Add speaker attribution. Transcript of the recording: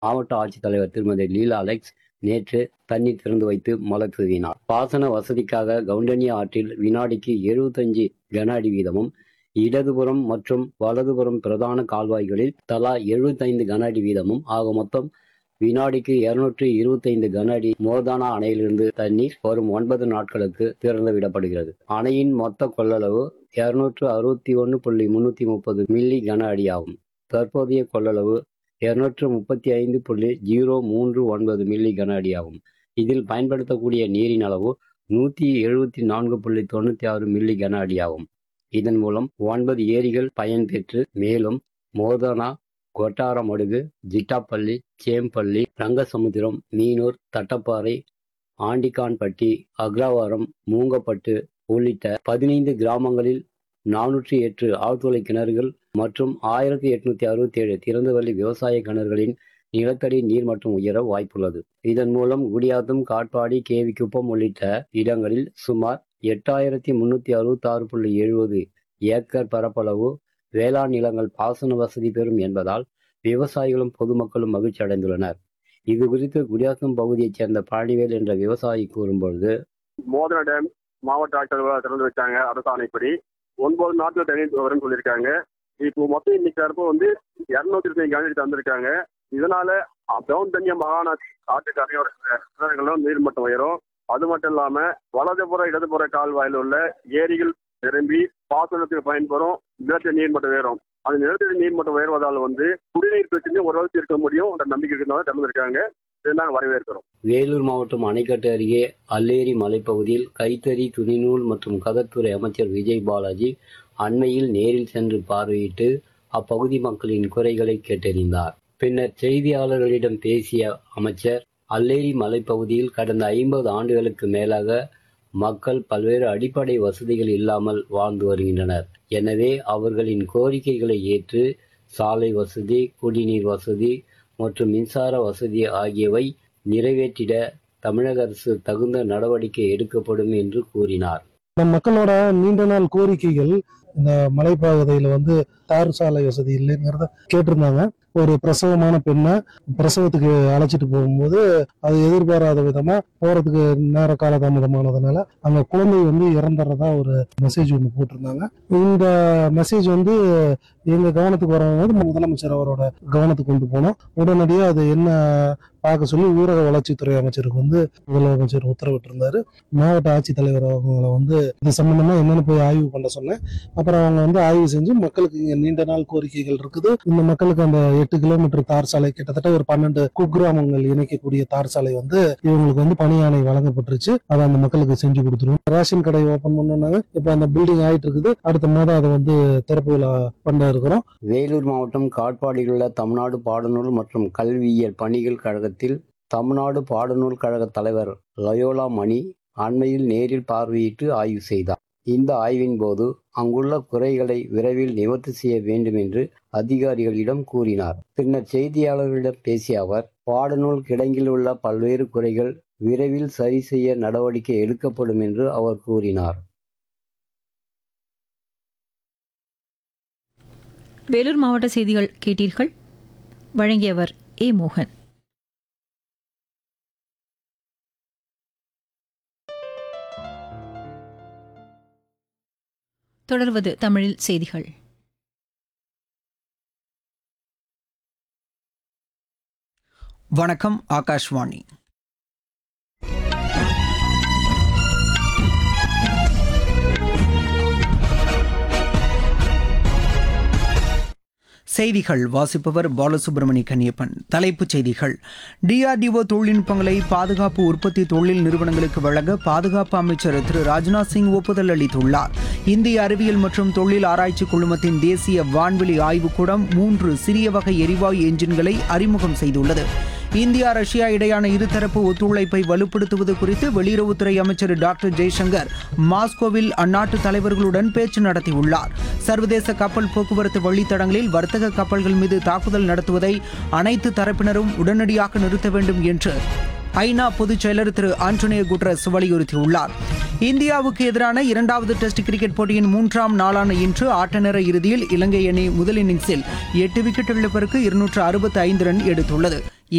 Speaker 1: மாவட்ட ஆட்சித்தலைவர் திருமதி லீலா அலெக்ஸ் நேற்று தண்ணீர் திறந்து வைத்து மலர் தூவினார் பாசன வசதிக்காக கவுண்டனியா ஆற்றில் வினாடிக்கு எழுபத்தஞ்சு கன அடி வீதமும் இடதுபுறம் மற்றும் வலதுபுறம் பிரதான கால்வாய்களில் தலா எழுபத்தைந்து கன அடி வீதமும் ஆக மொத்தம் வினாடிக்கு இருநூற்று இருபத்தைந்து கன அடி மோர்தானா அணையிலிருந்து தண்ணீர் வரும் ஒன்பது நாட்களுக்கு திறந்து விடப்படுகிறது அணையின் மொத்த கொள்ளளவு இருநூற்று அறுபத்தி ஒன்று புள்ளி முன்னூற்றி முப்பது மில்லி கன அடியாகும் தற்போதைய கொள்ளளவு இருநூற்று முப்பத்தி ஐந்து புள்ளி ஜீரோ மூன்று ஒன்பது மில்லி கன அடியாகும் இதில் பயன்படுத்தக்கூடிய நீரின் அளவு நூற்றி எழுபத்தி நான்கு புள்ளி தொண்ணூற்றி ஆறு மில்லி கன அடியாகும் இதன் மூலம் ஒன்பது ஏரிகள் பயன்பெற்று மேலும் மோதனா கொட்டாரமடுகு ஜிட்டாப்பள்ளி சேம்பள்ளி ரங்கசமுத்திரம் மீனூர் தட்டப்பாறை ஆண்டிக்கான்பட்டி அக்ரவாரம் மூங்கப்பட்டு உள்ளிட்ட பதினைந்து கிராமங்களில் நானூற்றி எட்டு ஆழ்துளை கிணறுகள் மற்றும் ஆயிரத்தி எட்நூத்தி அறுபத்தி ஏழு திறந்தவெளி விவசாய கிணறுகளின் நிலத்தடி நீர்மட்டம் உயர வாய்ப்புள்ளது இதன் மூலம் குடியாத்தம் காட்பாடி கேவிக்குப்பம் உள்ளிட்ட இடங்களில் சுமார் எட்டாயிரத்தி முன்னூத்தி அறுபத்தி ஆறு புள்ளி எழுபது ஏக்கர் பரப்பளவு வேளாண் நிலங்கள் பாசன வசதி பெறும் என்பதால் விவசாயிகளும் பொதுமக்களும் மகிழ்ச்சி அடைந்துள்ளனர் இது குறித்து குடியாத்தம் பகுதியைச் சேர்ந்த பழனிவேல் என்ற விவசாயி கூறும்பொழுது
Speaker 2: மோதன டேம் மாவட்ட ஆட்சியர் திறந்து வச்சாங்க அரசாணைப்படி ஒன்பது நாட்கள் தண்ணீர் வரும்னு சொல்லியிருக்காங்க இப்போ மொத்தம் இன்னைக்கு தரப்பு வந்து இரநூத்தி இருபத்தஞ்சு கனடி தந்திருக்காங்க இதனால டவுன் தண்ணிய மகாநதி ஆற்று கரையோர கிணறுகளும் நீர்மட்டம் உயரும் அது மட்டும் இல்லாம வலதுபுற இடதுபுற கால்வாயில் உள்ள ஏரிகள் நிரம்பி பாசனத்துக்கு பயன்பெறும் நிலத்தடி நீர்மட்டம் உயரும் அந்த நிலத்தடி நீர்மட்டம் உயர்வதால் வந்து குடிநீர் பிரச்சனையும் ஓரளவுக்கு இருக்க முடியும் அந்த நம்பிக்கை இருக்கிறதால திறந்திருக்காங்க இதை நாங்கள் வரவேற்கிறோம்
Speaker 1: வேலூர் மாவட்டம் அணைக்கட்டு அருகே அல்லேரி மலைப்பகுதியில் கைத்தறி துணிநூல் மற்றும் கதத்துறை அமைச்சர் விஜய் பாலாஜி அண்மையில் நேரில் சென்று பார்வையிட்டு அப்பகுதி மக்களின் குறைகளை கேட்டறிந்தார் பின்னர் செய்தியாளர்களிடம் பேசிய அமைச்சர் அல்லேரி மலைப்பகுதியில் கடந்த ஐம்பது ஆண்டுகளுக்கு மேலாக மக்கள் பல்வேறு அடிப்படை வசதிகள் இல்லாமல் வாழ்ந்து வருகின்றனர் எனவே அவர்களின் கோரிக்கைகளை ஏற்று சாலை வசதி குடிநீர் வசதி மற்றும் மின்சார வசதி ஆகியவை நிறைவேற்றிட தமிழக அரசு தகுந்த நடவடிக்கை எடுக்கப்படும் என்று கூறினார்
Speaker 3: நம் மக்களோட நீண்ட நாள் கோரிக்கைகள் இந்த மலைப்பகுதியில வந்து தார் சாலை வசதி இல்லைங்கிறத கேட்டிருந்தாங்க ஒரு பிரசவமான பெண்ணை பிரசவத்துக்கு அழைச்சிட்டு போகும்போது அது எதிர்பாராத விதமா போறதுக்கு நேர காலதாமதமானதுனால அந்த குழந்தை வந்து இறந்துறதா ஒரு மெசேஜ் ஒன்று போட்டிருந்தாங்க இந்த மெசேஜ் வந்து எங்க கவனத்துக்கு வரும்போது முதலமைச்சர் அவரோட கவனத்துக்கு கொண்டு போனோம் உடனடியாக அது என்ன பார்க்க சொல்லி ஊரக வளர்ச்சித்துறை அமைச்சருக்கு வந்து முதலமைச்சர் உத்தரவிட்டிருந்தாரு மாவட்ட ஆட்சித்தலைவர் அவங்கள வந்து இது சம்பந்தமா என்னன்னு போய் ஆய்வு பண்ண சொன்னேன் அப்புறம் அவங்க வந்து ஆய்வு செஞ்சு மக்களுக்கு இங்க நீண்ட நாள் கோரிக்கைகள் இருக்குது இந்த மக்களுக்கு அந்த எட்டு கிலோமீட்டர் தார் சாலை கிட்டத்தட்ட ஒரு பன்னெண்டு குக்கிராமங்கள் இணைக்கக்கூடிய தார் சாலை வந்து இவங்களுக்கு வந்து பணியாணை வழங்கப்பட்டுருச்சு அதை அந்த மக்களுக்கு செஞ்சு கொடுத்துருவோம் ரேஷன் கடை ஓபன் பண்ணோம்னாங்க இப்ப அந்த பில்டிங் ஆயிட்டு இருக்குது அடுத்த மாதம் அதை வந்து திறப்பு விழா பண்ண இருக்கிறோம்
Speaker 1: வேலூர் மாவட்டம் காட்பாடியில் உள்ள தமிழ்நாடு பாடநூல் மற்றும் கல்வியியல் பணிகள் கழகத்தில் தமிழ்நாடு பாடநூல் கழக தலைவர் லயோலா மணி அண்மையில் நேரில் பார்வையிட்டு ஆய்வு செய்தார் இந்த ஆய்வின் போது அங்குள்ள குறைகளை விரைவில் நிவர்த்தி செய்ய வேண்டும் என்று அதிகாரிகளிடம் கூறினார் பின்னர் செய்தியாளர்களிடம் பேசிய அவர் பாடநூல் கிடங்கில் உள்ள பல்வேறு குறைகள் விரைவில் சரி செய்ய நடவடிக்கை எடுக்கப்படும் என்று அவர் கூறினார்
Speaker 4: வேலூர் மாவட்ட செய்திகள் கேட்டீர்கள் வழங்கியவர் ஏ மோகன் தொடர்வது தமிழில் செய்திகள்
Speaker 5: வணக்கம் ஆகாஷ்வாணி செய்திகள் வாசிப்பவர் பாலசுப்ரமணி கன்னியப்பன் தலைப்புச் செய்திகள் டிஆர்டிஓ தொழில்நுட்பங்களை பாதுகாப்பு உற்பத்தி தொழில் நிறுவனங்களுக்கு வழங்க பாதுகாப்பு அமைச்சர் திரு ராஜ்நாத் சிங் ஒப்புதல் அளித்துள்ளார் இந்திய அறிவியல் மற்றும் தொழில் ஆராய்ச்சி குழுமத்தின் தேசிய வான்வெளி ஆய்வுக்கூடம் மூன்று சிறிய வகை எரிவாயு என்ஜின்களை அறிமுகம் செய்துள்ளது இந்தியா ரஷ்யா இடையான இருதரப்பு ஒத்துழைப்பை வலுப்படுத்துவது குறித்து வெளியுறவுத்துறை அமைச்சர் டாக்டர் ஜெய்சங்கர் மாஸ்கோவில் அந்நாட்டு தலைவர்களுடன் பேச்சு நடத்தியுள்ளார் சர்வதேச கப்பல் போக்குவரத்து வழித்தடங்களில் வர்த்தக கப்பல்கள் மீது தாக்குதல் நடத்துவதை அனைத்து தரப்பினரும் உடனடியாக நிறுத்த வேண்டும் என்று ஐநா பொதுச் செயலர் திரு ஆண்டோனியோ குட்ரஸ் வலியுறுத்தியுள்ளார் இந்தியாவுக்கு எதிரான இரண்டாவது டெஸ்ட் கிரிக்கெட் போட்டியின் மூன்றாம் நாளான இன்று ஆட்டநேர இறுதியில் இலங்கை அணி முதல் இன்னிங்ஸில் எட்டு விக்கெட் இழப்பிற்கு இருநூற்று அறுபத்தி ஐந்து ரன் எடுத்துள்ளது